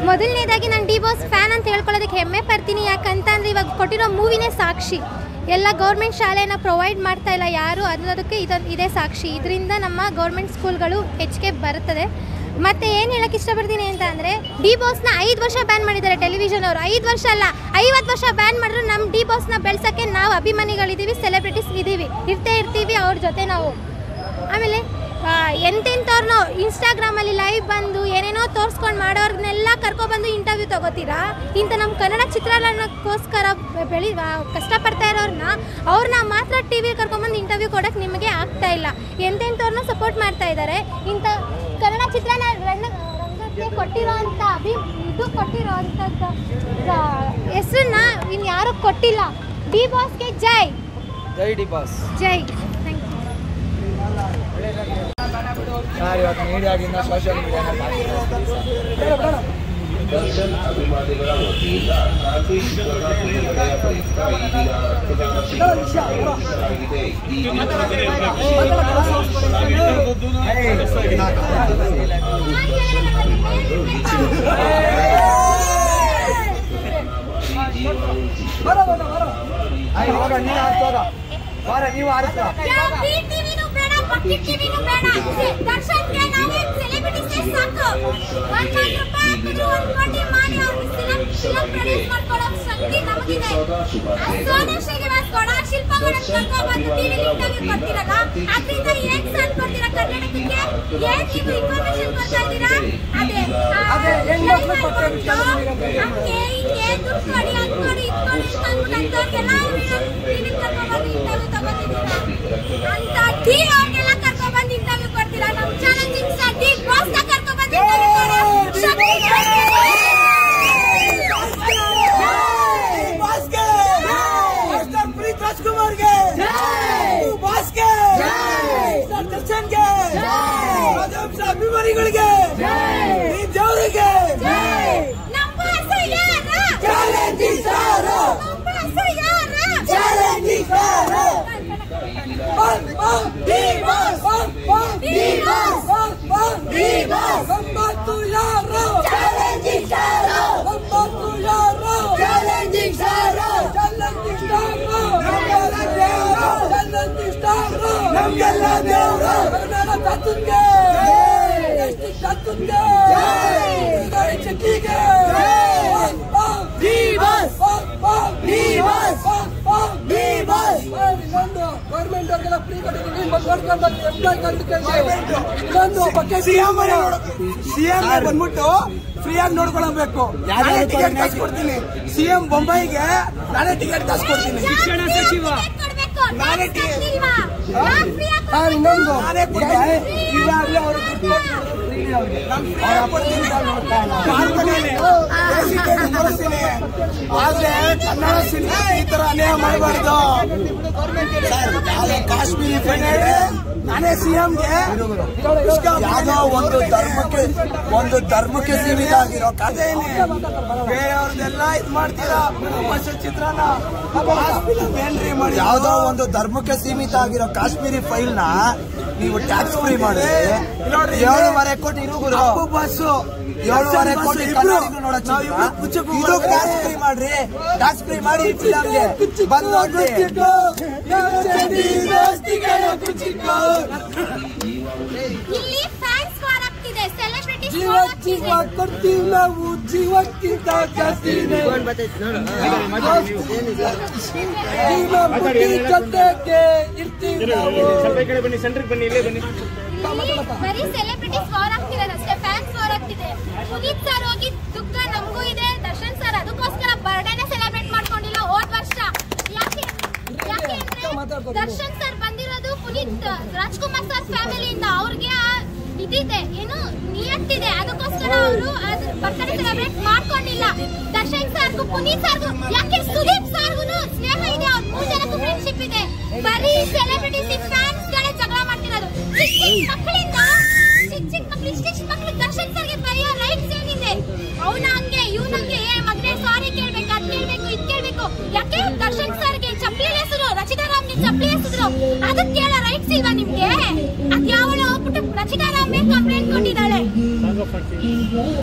ಮೊದಲನೇದಾಗಿ ನಾನು D boss fan ಅಂತ ಹೇಳ್ಕೊಳ್ಳೋದಕ್ಕೆ ಹೆಮ್ಮೆ ಪಡ್ತೀನಿ ಯಾಕಂತಂದ್ರೆ ಇವಾಗ ಕೊಟ್ಟಿರೋ ಮೂವಿನೇ ಸಾಕ್ಷಿ ಎಲ್ಲ ಗೌರ್ಮೆಂಟ್ ಶಾಲೆನ ಪ್ರೊವೈಡ್ ಮಾಡ್ತಾ ಇಲ್ಲ ಯಾರು ಅನ್ನೋದಕ್ಕೆ ಇದೊಂದು ಇದೇ ಸಾಕ್ಷಿ ಇದರಿಂದ ನಮ್ಮ ಗೌರ್ಮೆಂಟ್ ಸ್ಕೂಲ್ಗಳು ಹೆಚ್ಚಿಗೆ ಬರುತ್ತದೆ ಮತ್ತೆ ಏನು ಹೇಳಕ್ಕೆ ಇಷ್ಟಪಡ್ತೀನಿ ಅಂತ ಅಂದರೆ ಡಿ ಬಾಸ್ನ ಐದು ವರ್ಷ ಬ್ಯಾನ್ ಮಾಡಿದ್ದಾರೆ ಟೆಲಿವಿಷನ್ ಅವರು ಐದು ವರ್ಷ ಅಲ್ಲ ಐವತ್ತು ವರ್ಷ ಬ್ಯಾನ್ ಮಾಡಿದ್ರು ನಮ್ಮ ಡಿ ಬಾಸ್ನ ಬೆಳ್ಸೋಕ್ಕೆ ನಾವು ಅಭಿಮಾನಿಗಳಿದ್ದೀವಿ ಸೆಲೆಬ್ರಿಟೀಸ್ ಇದ್ದೀವಿ ಇರ್ತೇ ಇರ್ತೀವಿ ಅವ್ರ ಜೊತೆ ನಾವು ಆಮೇಲೆ ಆ, ಎಂತೆಂಥವ್ರನ್ನೋ ಇನ್ಸ್ಟಾಗ್ರಾಮಲ್ಲಿ ಲೈವ್ ಬಂದು ಏನೇನೋ ತೋರಿಸ್ಕೊಂಡು ಮಾಡೋರ್ನೆಲ್ಲ ಕರ್ಕೊಬಂದು ಇಂಟರ್ವ್ಯೂ ತಗೋತೀರಾ ಇಂಥ ನಮ್ಮ ಕನ್ನಡ ಚಿತ್ರರಂಗಕ್ಕೋಸ್ಕರ ಬೆಳಿ ಆ, ಕಷ್ಟಪಡ್ತಾ ಇರೋರನ್ನ ಅವ್ರನ್ನ ಮಾತ್ರ ಟಿ ವಿ ಕರ್ಕೊಂಬಂದು ಇಂಟರ್ವ್ಯೂ ಕೊಡೋಕ್ಕೆ ನಿಮಗೆ ಆಗ್ತಾ ಇಲ್ಲ ಎಂತೆಂಥವ್ರನ್ನ ಸಪೋರ್ಟ್ ಮಾಡ್ತಾ ಇದ್ದಾರೆ ಇಂಥ ಕನ್ನಡ ಚಿತ್ರನ ರಂಗ ರಂಗಕ್ಕೆ ಕೊಟ್ಟಿರೋವಂಥ ಅಭಿ ಇದು ಕೊಟ್ಟಿರೋವಂಥದ್ದು ಹೆಸರನ್ನ ಇನ್ನು ಯಾರೂ ಕೊಟ್ಟಿಲ್ಲ ಡಿ ಬಾಸ್ಗೆ ಜೈ ಜೈ ಡಿ ಬಾಸ್ ಜೈ ಥ್ಯಾಂಕ್ ಯು ಸರ್ ಇವತ್ತು ಮೀಡಿಯಾದಿಂದ ಸೋಷಿಯಲ್ ಮೀಡಿಯಾನ ದರ್ಶನ್ ಅಭಿಮಾನಿಗಳ ವತಿಯಿಂದ ನಾಗೇಶ್ವರ ಹೃದಯ ಪ್ರಯುಕ್ತ ಈಗಿನ ರಕ್ತದಾನ ಶಿಬಿರ ಆಯೋಜಿಸಲಾಗಿದೆ ಈ ಇವಾಗ ನೀನು ಆಡ್ತೋಗ ಬಾರ ನೀವು ಆಡಿಸ್ತಾ ಯಾವ ಟಿವಿನೂ ಬೇಡ ಪಕ್ಕಿ ಟಿವಿನೂ ಬೇಡ ದರ್ಶನ್ಗೆ ನಾವೇ ಸೆಲೆಬ್ರಿಟೀಸ್ ಸಾಕು ಒಂದ್ ಲಕ್ಷ ರೂಪಾಯಿ ಹಾಕಿದ್ರು ಒಂದ್ ಕೋಟಿ ಮಾಡಿ ಅವ್ರಿಗೆ ಫಿಲಂ ಫಿಲಂ ಪ್ರೊಡ್ಯೂಸ್ ಮಾಡ್ಕೊಡೋ ಶಕ್ತಿ ನಮಗಿದೆ ಸೋನು ಶ್ರೀನಿವಾಸ್ ಗೌಡ ಶಿಲ್ಪಗಳನ್ನ ಕರ್ಕೊಂಡ್ಬಂದು ಟಿವಿ ಇಂಟರ್ವ್ಯೂ ಕೊಡ್ತಿರಲ್ಲ ಅದರಿಂದ ಏನ್ ಸಾಥ್ ಕೊಡ್ತೀರಾ ಕರ್ನಾಟಕಕ್ಕೆ ಏನ್ ನೀವು ಇನ್ಫಾರ್ಮೇಶನ್ ಕೊಡ್ತಾ ಇದ್ದೀರಾ ಅದೇ ಅದೇ ಹೆಣ್ಮಕ್ಳು ಕೊಟ್ಟೆ ವಿಷಯ ಹಂಗೆ ಹಿಂಗೆ ದುಡ್ಡು ಕೊಡಿ ಅದ್ ಕೊಡಿ ಇದ್ ಕೊಡಿ ಅಂತ ಅಂದ್ಬಿಟ್ಟು ಅಂಥವ್ರಿಗೆಲ್ಲ ಟಿವಿ ಕರ್ಕೊಂಡ್ಬಂದು ಇಂಟರ್ವ್ಯೂ ತಗೋತಿದ್ದೀರಾ ಅಂತ ಟಿ ಅವ್ರಿಗೆಲ್ಲ ಕರ್ಕೊಂಡ್ಬಂದು ಇಂಟರ್ವ್ಯೂ ಕೊಡ್ತೀರಾ ನಮ್ಮ ಚಾಲೆಂಜಿಂಗ್ ಸ್ಟಾರ್ ಟಿ ಬಾಸ್ನ ಕರ್ಕೊಂಡ್ಬಂದು ಇಂಟರ್ವ್ಯೂ ಕೊಡೋ ಶಕ್ತಿ ರಾಜ್ಕುಮಾರ್ಗೆ ಬಾಸ್ಗೆ ದರ್ಶನ್ಗೆ ಅಭಿಮಾನಿಗಳಿಗೆ ಈ ದೇವರಿಗೆ ನಮ್ಮ ಹೆಸರು ಯಾರ ಚಾಲೆಂಜಿಂಗ್ ಸ್ಟಾರ್ ನಮ್ಮ ಹೆಸರು ಯಾರ ಚಾಲೆಂಜಿಂಗ್ ಸ್ಟಾರ್ ಬನ್ ಬನ್ ಡಿ ಬಾಸ್ ಬನ್ ಬನ್ ಡಿ ಬಾಸ್ ಬನ್ ಬನ್ ಡಿ ಬಾಸ್ ಒಂಬತ್ತು ಯಾರು ಚಾಲೆಂಜಿಂಗ್ ಸ್ಟಾರ್ ಒಂಬತ್ತು ಯಾರು ಚಾಲೆಂಜಿಂಗ್ ಸ್ಟಾರ್ ಚಾಲೆಂಜಿಂಗ್ ಸ್ಟಾರ್ ನಮ್ಗೆಲ್ಲ ದೇವರು ಚಾಲೆಂಜಿಂಗ್ ಸ್ಟಾರ್ ನಮ್ಗೆಲ್ಲ ದೇವರು ಕನ್ನಡ ತತ್ವಕ್ಕೆ ಎಷ್ಟು ತತ್ವಕ್ಕೆ ಹೃದಯ ಚಕ್ಕಿಗೆ ಬನ್ ಬನ್ ಡಿ ಬಾಸ್ ಬನ್ ಬನ್ ಡಿ ಬಾಸ್ ಬನ್ ಬನ್ ಡಿ ಬಾಸ್ ಇನ್ನೊಂದು ಗೌರ್ಮೆಂಟ್ ಅವ್ರಿಗೆಲ್ಲ ಫ್ರೀ ಕೊಟ್ಟಿದ್ದೀವಿ ನೋಡ್ಕೊಂಡು ಎಂಪ್ಲಾಯ್ ಇನ್ನೊಂದು ಬಗ್ಗೆ ಸಿಎಂ ಸಿಎಂ ಬಂದ್ಬಿಟ್ಟು ಫ್ರೀಯಾಗಿ ನೋಡ್ಕೊಳ್ಬೇಕು ನಾನೇ ಟಿಕೆಟ್ ಕಾಸ್ಕೊಡ್ತೀನಿ ಸಿಎಂ ಬೊಂಬೈಗೆ ನಾನೇ ಟಿಕೆಟ್ ಕಾಸ್ಕೊಡ್ತೀನಿ ಶಿಕ್ಷಣ ಸಚಿವ ನಾನೇ ಟಿ- ನಾನೇ ಇನ್ನೊಂದು ನಾನೇ ಇವಾಗಲೇ ಅವರು ದುಡ್ಡು ಕೊಟ್ಟು ಫ್ರೀ ಅವ್ರಿಗೆ ನಾನು ಫ್ರೀಯಾಗಿ ಕೊಡ್ತೀನಿ ಮಾರ್ಗದಲ್ಲಿ ಬೇಸಿಗೆ ತೋರಿಸ್ತೀನಿ ಆದ್ರೆ ಕನ್ನಡ ಸಿನಿಮಾ ಈ ತರ ಅನ್ಯಾಯ ಮಾಡಬಾರ್ದು ಕಾಶ್ಮೀರಿ ನಾನೇ ಸಿಎಂಗೆ ಯಾವುದೋ ಒಂದು ಧರ್ಮಕ್ಕೆ ಒಂದು ಧರ್ಮಕ್ಕೆ ಸೀಮಿತ ಆಗಿರೋ ಕಥೆನೇ ಬೇರೆಯವ್ರದ್ದೆಲ್ಲ ಇದ್ ಮಾಡ್ತೀರಾ ಭಾಷೆ ಚಿತ್ರನ ಏನ್ರಿ ಮಾಡಿ ಯಾವುದೋ ಒಂದು ಧರ್ಮಕ್ಕೆ ಸೀಮಿತ ಆಗಿರೋ ಕಾಶ್ಮೀರಿ ಫೈಲ್ ನ ನೀವು ಟ್ಯಾಕ್ಸ್ ಫ್ರೀ ಮಾಡಿ ಏಳುವರೆ ಕೋಟಿ ಕಪ್ಪು ಬಸ್ಸು ಏಳುವರೆ ಕೋಟಿ ಕನ್ನಡಿಗರು ನೋಡೋ ಇದು ಟ್ಯಾಕ್ಸ್ ಫ್ರೀ ಮಾಡ್ರಿ ಟ್ಯಾಕ್ಸ್ ಫ್ರೀ ಮಾಡಿ ಫಿಲಮ್ಗೆ ಬಂದು ನೋಡ್ರಿ ಇಲ್ಲಿ ಫ್ಯಾನ್ಸ್ ವಾರ್ ಆಗ್ತಿದೆ ಸೆಲೆಬ್ರಿಟೀಸ್ ಜೀವ ಜೀವ ಕೊಡ್ತೀವಿ ನಾವು ಜೀವಕ್ಕಿಂತ ಜಾಸ್ತಿ ಜೀವ ಕೊಟ್ಟಿ ಜೊತೆಗೆ ಇರ್ತೀವಿ ನಾವು ಸ್ವಲ್ಪ ಈ ಕಡೆ ಬನ್ನಿ ಸೆಂಟ್ರಿಗೆ ಬನ್ನಿ ಇಲ್ಲೇ ಬನ್ನಿ ಬರೀ ಸೆಲೆಬ್ರಿಟೀಸ್ ವಾರ್ ಆಗ್ತಿರೋದು ಅಷ್ಟೇ ಫ್ಯಾನ್ಸ್ ವಾರ್ ಆಗ್ತಿದೆ ಪುನೀತ್ ಸರ್ ಹೋಗಿ ದುಃಖ ನಮಗೂ ಇದೆ ದರ್ಶನ್ ಸರ್ ಅದಕ್ಕೋಸ್ಕರ ಬರ್ಡೇನ ಸೆಲೆಬ್ರೇಟ್ ಮಾಡ್ಕೊಂಡಿಲ್ಲ ಹೋದ್ ವರ್ಷ ಯಾಕೆ ಯಾಕೆ ಅಂದ್ರೆ ದರ್ಶನ್ ಸರ್ ಬಂದಿರೋದು ಪುನೀತ್ ರಾಜ್ಕುಮಾರ್ ಸರ್ ಫ್ಯಾಮಿಲಿಯಿಂದ ಅವ್ರಿಗೆ ಆ ಇದಿದೆ ಏನು ನಿಯತ್ತಿದೆ ಅದಕ್ಕೋಸ್ಕರ ಅವರು ಬರ್ತ್ಡೇ ಸೆಲೆಬ್ರೇಟ್ ಮಾಡ್ಕೊಂಡಿಲ್ಲ ದರ್ಶನ್ ಸರ್ಗೂ ಪುನೀತ್ ಸರ್ಗೂ ಯಾಕೆ ಸುದೀಪ್ ಸರ್ಗೂ ಸ್ನೇಹ ಇದೆ ಅವ್ರ ಮೂರ್ ಜನಕ್ಕೂ ಫ್ರೆಂಡ್ಶಿಪ್ ಇದೆ ಬರೀ ಸೆಲೆಬ್ರಿಟೀಸ್ ಫ್ಯಾನ್ಸ್ ಗಳೇ ಜಗಳ ಮಾಡ್ತಿರೋದು ಚಿಕ್ಕ ಚಿಕ್ಕ ಮಕ್ಕಳಿಂದ ಚಿಕ್ಕ ಚಿಕ್ಕ ಮಕ್ಳು ಇಷ್ಟಿಷ್ಟು ಮಕ್ಳು ದರ್ಶನ್ ಸರ್ಗೆ ಬರೆಯೋ ರೈಟ್ಸ್ ಏನಿದೆ ಅವನ ಹಂಗೆ ಇವನ ಹಂಗೆ ಏ ಮಗನೇ ಸಾರಿ ಕೇಳ್ಬೇಕು ಅದ್ ಕೇಳ್ಬೇಕು ಇದ್ ಕೇಳ್ಬೇಕು ಯಾಕೆ ದರ್ಶನ್ ಸರ್ಗೆ ಚಪ್ಪಲಿ ಹೆಸರು ರಚಿತಾ ರಾಮ್ಗೆ ಚಪ್ಪಲಿ ಹೆಸರು ಅದಕ್ಕೆ ಕೇಳೋ ರೈಟ್ಸ್ ಇಲ್ವಾ ನಿಮ್ಗೆ ಅದ್ ಯಾವಳು ಹೋಗ್ಬಿಟ್ಟು ರಚಿತಾ ರಾಮ್ಗೆ ಕಂಪ್ಲೇಂಟ್ ಕೊಟ್ಟಿದ್ದಾಳೆ